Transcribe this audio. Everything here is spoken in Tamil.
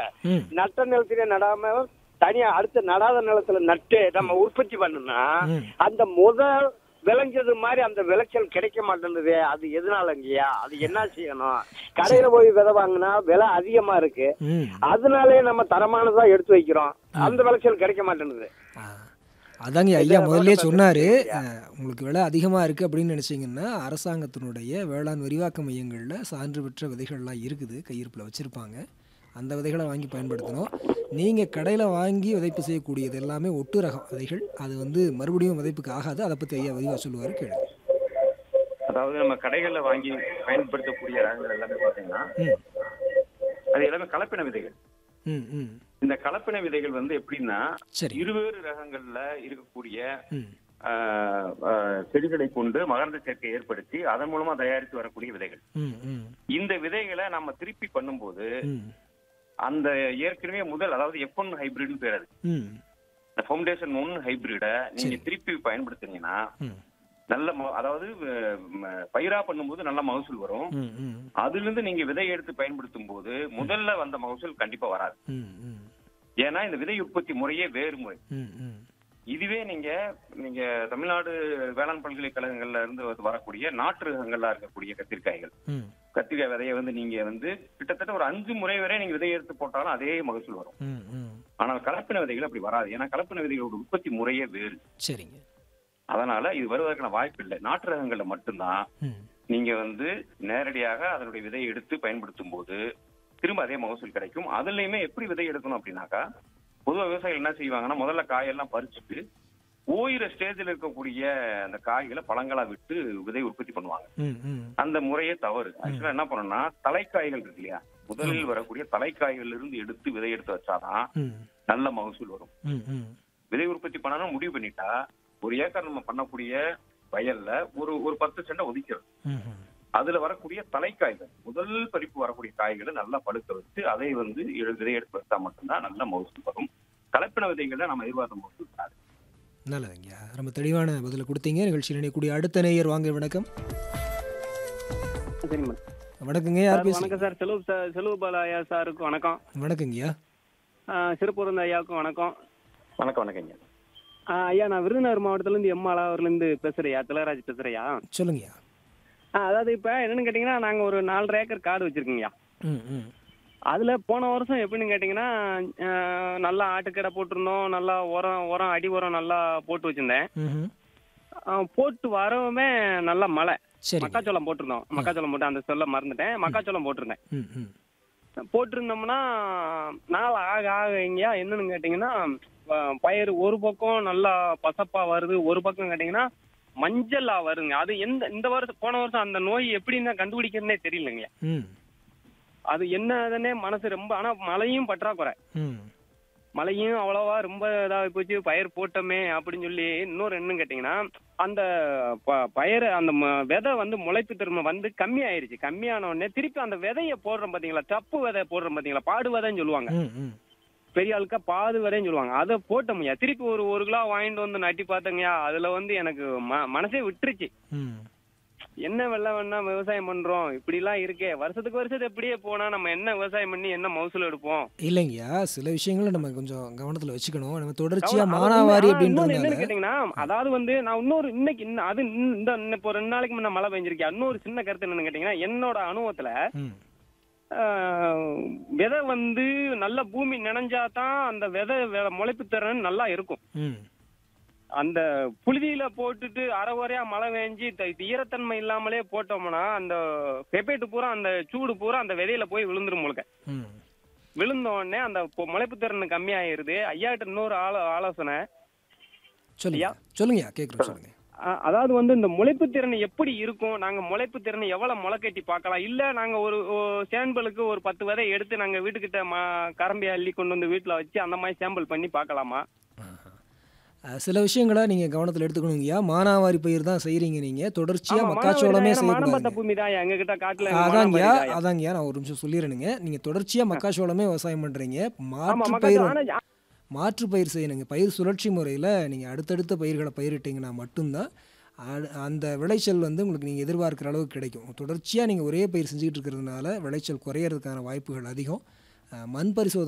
ம் நட்ட நிலத்திலே நடாம தனியா அடுத்த நடாத நிலத்துல நட்டு நம்ம உற்பத்தி பண்ணோம்னா ம். அந்த முதல் விளைஞ்சது மாதிரி அந்த விளைச்சல் கிடைக்க மாட்டேங்குது அது எதனாலங்கய்யா அது என்ன செய்யணும் கடையில போய் விதை வாங்கினா விலை அதிகமா இருக்கு ம் அதனாலே நம்ம தரமானதா எடுத்து வைக்கிறோம் அந்த விளைச்சல் கிடைக்க மாட்டேங்குது ஆ. அதாங்க ஐயா முதல்ல சொன்னார் உங்களுக்கு விலை அதிகமாக இருக்குது அப்படின்னு நினச்சிங்கன்னா அரசாங்கத்தினுடைய வேளாண் விரிவாக்க மையங்களில் சான்று பெற்ற விதைகள்லாம் இருக்குது கையிருப்பில் வச்சுருப்பாங்க அந்த விதைகளை வாங்கி பயன்படுத்தணும் நீங்கள் கடையில் வாங்கி விதைப்பு செய்யக்கூடியது எல்லாமே ஒட்டு ரகம் விதைகள் அது வந்து மறுபடியும் விதைப்புக்கு ஆகாது அதை பற்றி ஐயா விரிவாக சொல்லுவார் கேளுங்க அதாவது நம்ம கடைகள்ல வாங்கி பயன்படுத்தக்கூடிய ரகங்கள் எல்லாமே பாத்தீங்கன்னா ம் அது எல்லாமே கலப்பின விதைகள் ம் ம் இந்த கலப்பின விதைகள் வந்து எப்படின்னா சரி இருவேறு ரகங்கள்ல இருக்கக்கூடிய ம் ஆஹ், ஆஹ், செடிகளை கொண்டு மகரந்த சேர்க்கை ஏற்படுத்தி அதன் மூலமா தயாரித்து வரக்கூடிய விதைகள் ம் ம் இந்த விதைகளை நம்ம திருப்பி பண்ணும்போது ம் அந்த ஏற்கனவே முதல் அதாவது எஃப் ஒன் ஹைபிரிட்னு பேர் அது ம் இந்த ஃபவுண்டேஷன் ஒன் ஹைபிரிட நீங்க திருப்பி பயன்படுத்துனீங்கன்னா ம் நல்ல ம- அதாவது அஹ், ம- பயிரா பண்ணும்போது நல்ல மகசூல் வரும் ம் ம் அதுல இருந்து நீங்க விதை எடுத்து பயன்படுத்தும் போது முதல்ல வந்த மகசூல் கண்டிப்பா வராது ம் ம் ஏன்னா இந்த விதை உற்பத்தி முறையே வேறு முறை ம் ம் இதுவே நீங்க நீங்க தமிழ்நாடு வேளாண் பல்கலைக்கழகங்கள்ல இருந்து வந்து வரக்கூடிய நாட்டு ரகங்கள்ல இருக்கக்கூடிய கத்திரிக்காய்கள் ம் கத்திரிக்காய் விதையை வந்து நீங்க வந்து கிட்டத்தட்ட ஒரு அஞ்சு முறை வரை நீங்க விதை எடுத்து போட்டாலும் அதே மகசூல் வரும் ம் ம் ஆனால் கலப்பின விதைகள் அப்படி வராது ஏன்னா கலப்பின விதைகளோட உற்பத்தி முறையே வேறு சரிங்க அதனால இது வருவதற்கான வாய்ப்பு இல்லை நாட்டு ரகங்கள்ல மட்டும்தான் ம் நீங்க வந்து நேரடியாக அதனுடைய விதையை எடுத்து பயன்படுத்தும் போது திரும்ப அதே மகசூல் கிடைக்கும் அதுலயுமே எப்படி விதை எடுக்கணும் அப்படின்னாக்கா பொதுவா விவசாயிகள் என்ன செய்வாங்கன்னா முதல்ல காயெல்லாம் பறிச்சுட்டு ஓயிர ஸ்டேஜில் இருக்கக்கூடிய அந்த காய்களை பழங்களா விட்டு விதை உற்பத்தி பண்ணுவாங்க ம் ம் அந்த முறையே தவறு ஆக்சுவலா என்ன பண்ணணும்னா தலைக்காய்கள் இருக்கு இல்லையா முதலில் வரக்கூடிய தலைக்காய்கள்ல இருந்து எடுத்து விதை எடுத்து வச்சாதான் ம் நல்ல மகசூல் வரும் ம் ம் விதை உற்பத்தி பண்ணணும் முடிவு பண்ணிட்டா ஒரு ஏக்கர் நம்ம பண்ணக்கூடிய வயல்ல ஒரு ஒரு பத்து சென்டை ஒதுக்கிறது ம் ம் அதுல வரக்கூடிய தலைக்காய்கள் முதல் பறிப்பு வரக்கூடிய காய்களை நல்லா பழுக்க வச்சு அதை வந்து இழு- விதை எடுத்து வச்சா மட்டும்தான் நல்ல மகசூல் வரும் கலப்பின விதைகளை நம்ம எதிர்பார்த்த மகசூல் வராது. நல்லதுங்க ரொம்ப தெளிவான பதிலை கொடுத்தீங்க நிகழ்ச்சியில் இணையக்கூடிய அடுத்த நேயர் வாங்க வணக்கம் சரிம்மா வணக்கங்க யார் சார் பேசுறீங்க வணக்கம் சார் செலவு சார் செலவு பால ஐயா சாருக்கு வணக்கம் வணக்கங்கய்யா ஆ, சிறுபுரந்த ஐயாவுக்கும் வணக்கம் வணக்கம் வணக்கங்க ஆ, ஐயா நான் விருதுநகர் மாவட்டத்திலேருந்து எம் அலாவூர்லேருந்து பேசுறியா திலகராஜ் பேசுறியா சொல்லுங்கய்யா ஆ, அதாவது இப்போ என்னன்னு கேட்டிங்கன்னா நாங்கள் ஒரு நாலரை ஏக்கர் காடு வச்சிருக்கோங்கய்யா ம் ம் அதில் போன வருஷம் எப்படின்னு கேட்டிங்கன்னா ஆ, நல்லா ஆட்டுக்கடை போட்டிருந்தோம் நல்லா உரம் உரம் அடி உரம் நல்லா போட்டு வச்சிருந்தேன் ம்ஹும். ஆ, போட்டு வரவுமே நல்லா மழை சரிங்க மக்காச்சோளம் போட்டிருந்தோம் மக்காச்சோளம் போட்டு அந்த சொல்ல மறந்துட்டேன் மக்காச்சோளம் போட்டிருந்தேன் ம் ம் போட்டிருந்தோம்னா நாள் ஆக ஆக எங்கேயா என்னன்னு கேட்டிங்கன்னா ப- பயிர் ஒரு பக்கம் நல்லா பசப்பா வருது ஒரு பக்கம் கேட்டிங்கன்னா மஞ்சளா வருங்க அது எந்த இந்த வருஷம் போன வருஷம் அந்த நோய் எப்படின்னு கண்டுபிடிக்கிறதுனே தெரியலங்க ம் அது என்னதுன்னே மனசு ரொம்ப ஆனா மழையும் பற்றாக்குறை ம் மழையும் அவ்வளவா ரொம்ப இதாக போச்சு பயிர் போட்டோமே அப்படின்னு சொல்லி இன்னொரு என்னன்னு கேட்டிங்கன்னா அந்த ப- பயிர் அந்த ம- விதை வந்து முளைப்பு திறமை வந்து கம்மி ஆயிருச்சு கம்மியான உடனே திருப்பி அந்த விதைய போடுறோம் பாத்தீங்களா தப்பு விதை போடுறோம் பாத்தீங்களா பாடு விதைன்னு சொல்லுவாங்க ம் ம் பெரிய ஆளுக்கா பாது விதைன்னு சொல்லுவாங்க அதை போட்டோம்யா திருப்பி ஒரு ஒரு கிலோ வாங்கிட்டு வந்து நட்டி பார்த்தோங்கய்யா அதுல வந்து எனக்கு ம- மனசே விட்டுருச்சு ம் என்ன வெள்ளம் வேணா விவசாயம் பண்றோம் இப்படி எல்லாம் இருக்கே வருஷத்துக்கு வருஷத்துக்கு எப்படியே போனா நம்ம என்ன விவசாயம் பண்ணி என்ன மகசூல் எடுப்போம் இல்லைங்கய்யா சில விஷயங்களை நம்ம கொஞ்சம் கவனத்தில் வச்சுக்கணும் நம்ம தொடர்ச்சியாக அது மானாவாரி உண்மை. ஆனா இன்னொன்னு என்னன்னு அப்படின்றதுனால கேட்டீங்கன்னா அதாவது வந்து நான் இன்னொரு இன்னைக்கு இன்ன- அது இன்ன- இந்த இன்ன இப்போ ரெண்டு நாளைக்கு முன்ன மழை பெஞ்சிருக்கேன் இன்னொரு சின்ன கருத்து என்னன்னு கேட்டீங்கன்னா என்னோட அனுபவத்துல ம் ஆஹ், விதை வந்து நல்ல பூமி நினைஞ்சாதான் அந்த விதை வே- முளைப்பு திறன் நல்லா இருக்கும் ம் அந்த புழுதியில போட்டுட்டு அரை குறையா மழை பெஞ்சு த- ஈரத்தன்மை இல்லாமலே போட்டோம்னா அந்த பெப்பேட்டு பூரா அந்த சூடு பூரா அந்த விதையில போய் விழுந்துரும் முழுக்க ம் விழுந்த உடனே அந்த பொ- முளைப்பு திறன் கம்மியாயிருது ஐயாட்ட இன்னொரு ஆலோ ஆலோசனை சொல்லுங்க சொல்லுங்கய்யா கேட்குறோம் சொல்லுங்க அ- அதாவது வந்து இந்த முளைப்பு திறன் எப்படி இருக்கும் நாங்க முளைப்பு திறனை எவ்வளவு முளைக்கட்டி பார்க்கலாம் இல்ல நாங்க ஒரு ஒ- சாம்பிளுக்கு ஒரு பத்து விதை எடுத்து நாங்க வீட்டுக்கிட்ட மா கரம்பி அள்ளி கொண்டு வந்து வீட்டுல வச்சு அந்த மாதிரி சாம்பிள் பண்ணி பார்க்கலாமா ஆஹா. அஹ் சில விஷயங்களை நீங்கள் கவனத்தில் எடுத்துக்கணுங்கய்யா மானாவாரி பயிர் தான் செய்கிறீங்க நீங்கள் தொடர்ச்சியாக ஆமா, மக்காச்சோளமே மானாவாரி மானம்பத்த செய்யக்கூடாது பூமி தான் எங்க கிட்ட காட்டுல அதாங்கய்யா மானாவாரி தான்யா. அதாங்கய்யா நான் ஒரு நிமிஷம் சொல்லிடுறேங்க நீங்கள் தொடர்ச்சியாக மக்காச்சோளமே விவசாயம் பண்ணுறீங்க ஆமா மாற்று பயிர் மக்கள் ஆனா மாற்று பயிர் செய்யணுங்க பயிர் சுழற்சி முறையில் நீங்கள் அடுத்தடுத்த பயிர்களை பயிரிட்டீங்கன்னா மட்டும்தான் அடு- அந்த விளைச்சல் வந்து உங்களுக்கு நீங்கள் எதிர்பார்க்குற அளவுக்கு கிடைக்கும் தொடர்ச்சியாக நீங்கள் ஒரே பயிர் செஞ்சுக்கிட்டு இருக்கிறதுனால விளைச்சல் குறையிறதுக்கான வாய்ப்புகள் அதிகம் அஹ் மண் பரிசோதனை